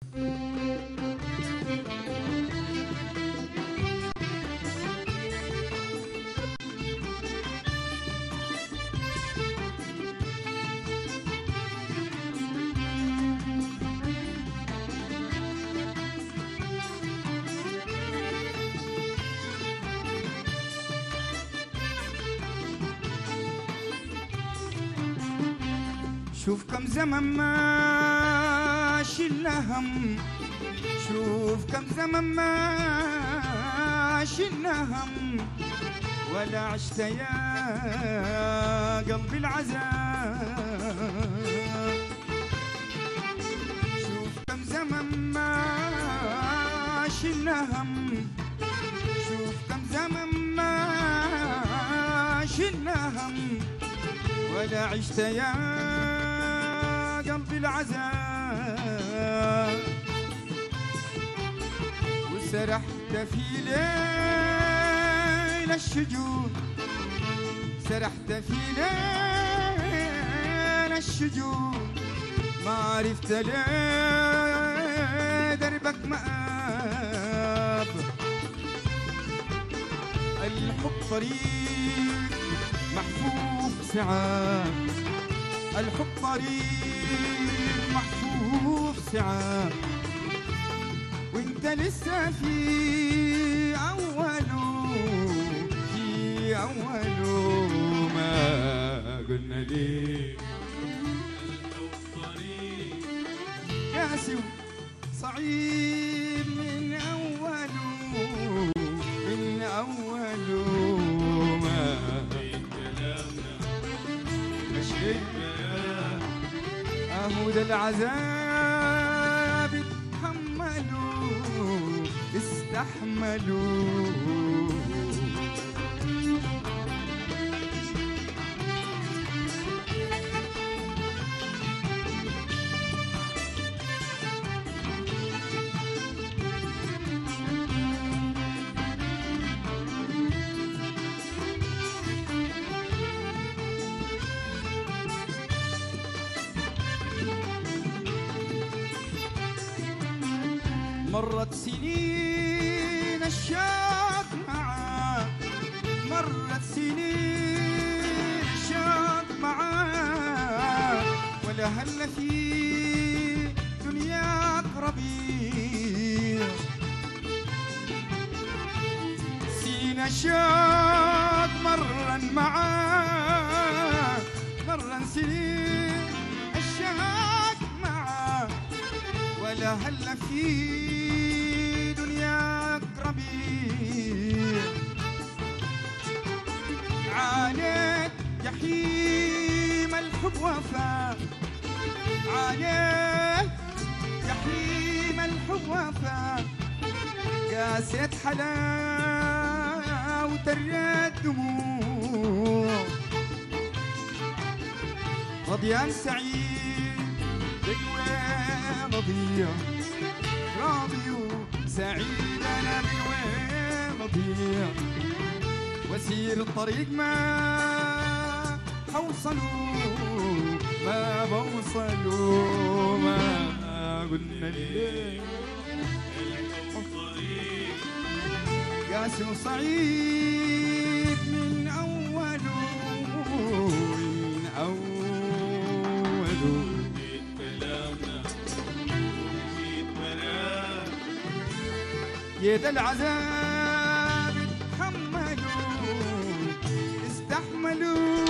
شوف كم زمن ما شلنا هم شوف كم زمن ما شلنا هم ولا عشت يا قلبي العذاب شوف كم زمن ما شلنا هم شوف كم زمن ما شلنا هم ولا عشت يا قلبي العذاب وسرحت في ليل الشجون سرحت في ليل الشجون ما عرفت ليه دربك مآب الحب طريق محفوف سعاب الحب طريق محفوف سعاب وانت لسه في اوله في اوله ما قلنا ليه قاسي صعيب من اوله من اوله ما مشينا اهو ده العذاب اتحملوا استحملوا مرت سنين الشاق معاه مرت سنين الشاق معاه ولا هل في دنياك ربيع سين الشاق مرا معاه مرا سنين الشاق معاه ولا هل في دنياك ربيع عانيت جحيم الحب وفاء عانيت جحيم الحب وفاء قاسيت حلاوة الريد دموع رضيان سعيد بالوين مضيع راضي وسعيد انا بالوين مضيع واسير الطريق ما حوصلوا ما بوصلوا ما قلنا ليه قاسي وصعيد من اوله من اوله يد العذاب اتحملوا استحملوا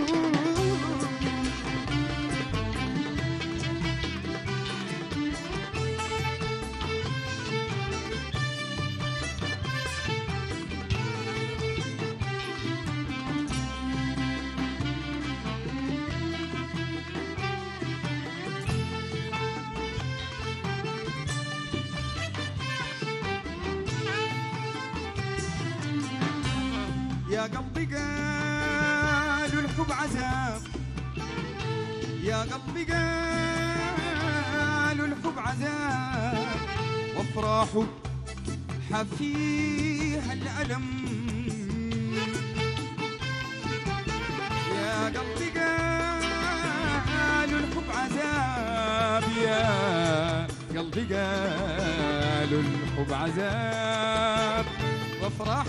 يا قلبي قالوا الحب عذاب يا قلبي قالوا الحب عذاب وافراحه حفيها الألم يا قلبي قالوا الحب عذاب يا قلبي قالوا الحب عذاب وافراح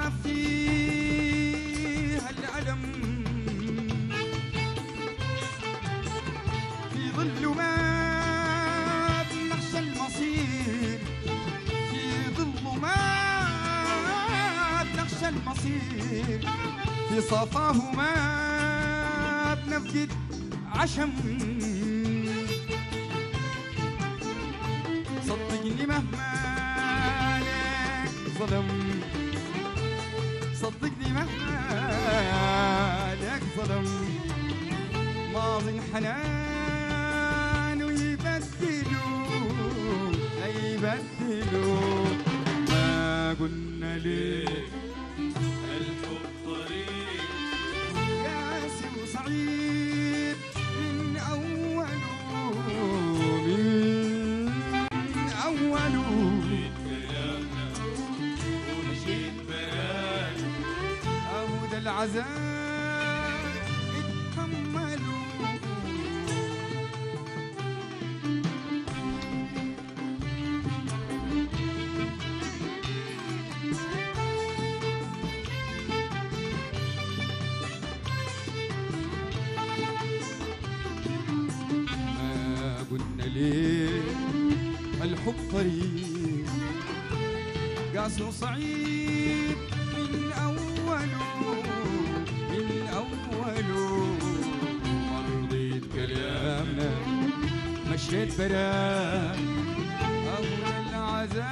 حافيها الألم في ظلمات نخشى المصير في ظلمات نخشى المصير في صفاه ما بنفقد عشم صدقني مهما لك ظلم صدقني مهما لك ظلم ماضي حنان ويبدلوا يبدلوا ما قلنا ليه الحب طريق قاسي وصعيب من أوله من أوله كلامنا ومشيت بيان أهو ده العذاب اتحملوا ما قلنا ليه الحب طريق قاس وصعيب من أوله من أوله مرضيت كلامنا مشيت برا أول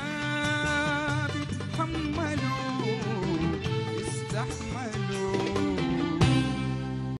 العذاب تحملوا استحملوا